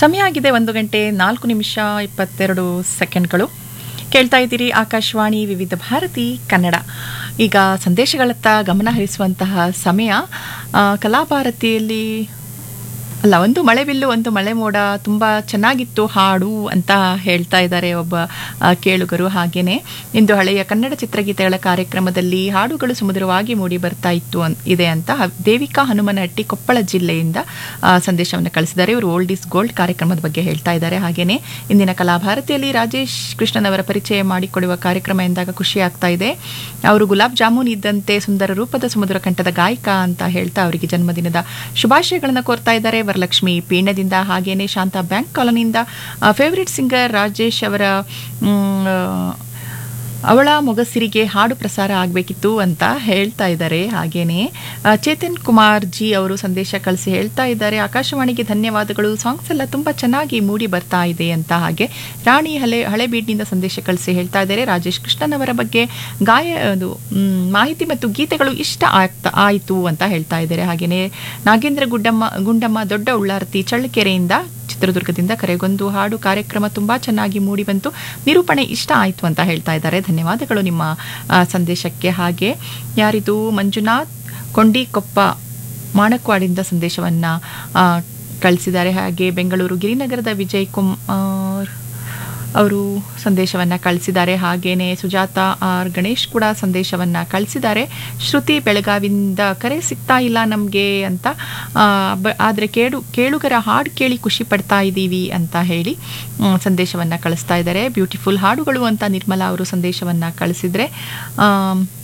ಸಮಯ ಆಗಿದೆ ಒಂದು ಗಂಟೆ ನಾಲ್ಕು ನಿಮಿಷ ಇಪ್ಪತ್ತೆರಡು ಸೆಕೆಂಡ್ಗಳು ಕೇಳ್ತಾ ಇದ್ದೀರಿ ಆಕಾಶವಾಣಿ ವಿವಿಧ ಭಾರತಿ ಕನ್ನಡ ಈಗ ಸಂದೇಶಗಳತ್ತ ಗಮನ ಹರಿಸುವಂತಹ ಸಮಯ ಆ, ಕಲಾಭಾರತಿಯಲ್ಲಿ ಅಲ್ಲ ಒಂದು ಮಳೆ ಬಿಲ್ಲು ಒಂದು ಮಳೆ ಮೋಡ ತುಂಬ ಚೆನ್ನಾಗಿತ್ತು ಹಾಡು ಅಂತ ಹೇಳ್ತಾ ಇದ್ದಾರೆ ಒಬ್ಬ ಆ, ಕೇಳುಗರು ಹಾಗೇನೆ ಇಂದು ಹಳೆಯ ಕನ್ನಡ ಚಿತ್ರಗೀತೆಗಳ ಕಾರ್ಯಕ್ರಮದಲ್ಲಿ ಹಾಡುಗಳು ಸುಮಧುರವಾಗಿ ಮೂಡಿ ಬರ್ತಾ ಇತ್ತು ಅನ್- ಇದೆ ಅಂತ ಹ- ದೇವಿಕಾ ಹನುಮನಹಟ್ಟಿ ಕೊಪ್ಪಳ ಜಿಲ್ಲೆಯಿಂದ ಆ, ಸಂದೇಶವನ್ನು ಕಳಿಸಿದ್ದಾರೆ ಇವರು ಓಲ್ಡ್ ಇಸ್ ಗೋಲ್ಡ್ ಕಾರ್ಯಕ್ರಮದ ಬಗ್ಗೆ ಹೇಳ್ತಾ ಇದ್ದಾರೆ ಹಾಗೇನೆ ಇಂದಿನ ಕಲಾಭಾರತಿಯಲ್ಲಿ ರಾಜೇಶ್ ಕೃಷ್ಣನ್ ಅವರ ಪರಿಚಯ ಮಾಡಿಕೊಡುವ ಕಾರ್ಯಕ್ರಮ ಎಂದಾಗ ಖುಷಿ ಆಗ್ತಾ ಇದೆ ಅವರು ಗುಲಾಬ್ ಜಾಮೂನ್ ಇದ್ದಂತೆ ಸುಂದರ ರೂಪದ ಸುಮಧುರ ಕಂಠದ ಗಾಯಕ ಅಂತ ಹೇಳ್ತಾ ಅವರಿಗೆ ಜನ್ಮದಿನದ ಶುಭಾಶಯಗಳನ್ನು ಕೋರ್ತಾ ಇದ್ದಾರೆ ವರಲಕ್ಷ್ಮಿ ಪೀಣ್ಯದಿಂದ ಹಾಗೇನೆ ಶಾಂತಾ ಬ್ಯಾಂಕ್ ಕಾಲೋನಿಯಿಂದ ಫೇವರಿಟ್ ಸಿಂಗರ್ ರಾಜೇಶ್ ಅವರ ಮ್, ಆ, ಅವಳ ಮೊಗಸಿರಿಗೆ ಹಾಡು ಪ್ರಸಾರ ಆಗಬೇಕಿತ್ತು ಅಂತ ಹೇಳ್ತಾ ಇದ್ದಾರೆ ಹಾಗೇನೆ ಆ, ಚೇತನ್ ಕುಮಾರ್ ಜಿ ಅವರು ಸಂದೇಶ ಕಳಿಸಿ ಹೇಳ್ತಾ ಇದ್ದಾರೆ ಆಕಾಶವಾಣಿಗೆ ಧನ್ಯವಾದಗಳು ಸಾಂಗ್ಸ್ ಎಲ್ಲ ತುಂಬ ಚೆನ್ನಾಗಿ ಮೂಡಿ ಬರ್ತಾ ಇದೆ ಅಂತ ಹಾಗೆ ರಾಣಿ ಹಳೆ ಹಳೆಬೀಡಿನಿಂದ ಸಂದೇಶ ಕಳಿಸಿ ಹೇಳ್ತಾ ಇದ್ದಾರೆ ರಾಜೇಶ್ ಕೃಷ್ಣನ್ ಅವರ ಬಗ್ಗೆ ಗಾಯ ಅದು ಮ್, ಮಾಹಿತಿ ಮತ್ತು ಗೀತೆಗಳು ಇಷ್ಟ ಆಗ್ತಾ ಆಯಿತು ಅಂತ ಹೇಳ್ತಾ ಇದ್ದಾರೆ ಹಾಗೇನೆ ನಾಗೇಂದ್ರ ಗುಡ್ಡಮ್ಮ ಗುಂಡಮ್ಮ ದೊಡ್ಡ ಉಳ್ಳಾರ್ತಿ ಚಳ್ಳಕೆರೆಯಿಂದ ಚಿತ್ರದುರ್ಗದಿಂದ ಕರೆಗೊಂದು ಹಾಡು ಕಾರ್ಯಕ್ರಮ ತುಂಬಾ ಚೆನ್ನಾಗಿ ಮೂಡಿ ಬಂತು ನಿರೂಪಣೆ ಇಷ್ಟ ಆಯಿತು ಅಂತ ಹೇಳ್ತಾ ಇದ್ದಾರೆ ಧನ್ಯವಾದಗಳು ನಿಮ್ಮ ಆ, ಸಂದೇಶಕ್ಕೆ ಹಾಗೆ ಯಾರಿದು ಮಂಜುನಾಥ್ ಕೊಂಡಿಕೊಪ್ಪ ಮಾಣಕ್ವಾಡಿಂದ ಸಂದೇಶವನ್ನ ಆ, ಕಳಿಸಿದ್ದಾರೆ ಹಾಗೆ ಬೆಂಗಳೂರು ಗಿರಿನಗರದ ವಿಜಯ್ ಕುಮಾರ್ ಅವರು ಸಂದೇಶವನ್ನು ಕಳಿಸಿದ್ದಾರೆ ಹಾಗೇನೆ ಸುಜಾತ ಆರ್ ಗಣೇಶ್ ಕೂಡ ಸಂದೇಶವನ್ನು ಕಳಿಸಿದ್ದಾರೆ ಶ್ರುತಿ ಬೆಳಗಾವಿಂದ ಕರೆ ಸಿಗ್ತಾ ಇಲ್ಲ ನಮಗೆ ಅಂತ ಆ, ಬ- ಆದರೆ ಕೇಳು ಕೇಳುಗರ ಹಾಡು ಕೇಳಿ ಖುಷಿ ಪಡ್ತಾ ಇದ್ದೀವಿ ಅಂತ ಹೇಳಿ ಸಂದೇಶವನ್ನು ಕಳಿಸ್ತಾ ಇದ್ದಾರೆ ಬ್ಯೂಟಿಫುಲ್ ಹಾಡುಗಳು ಅಂತ ನಿರ್ಮಲಾ ಅವರು ಸಂದೇಶವನ್ನು ಕಳಿಸಿದರೆ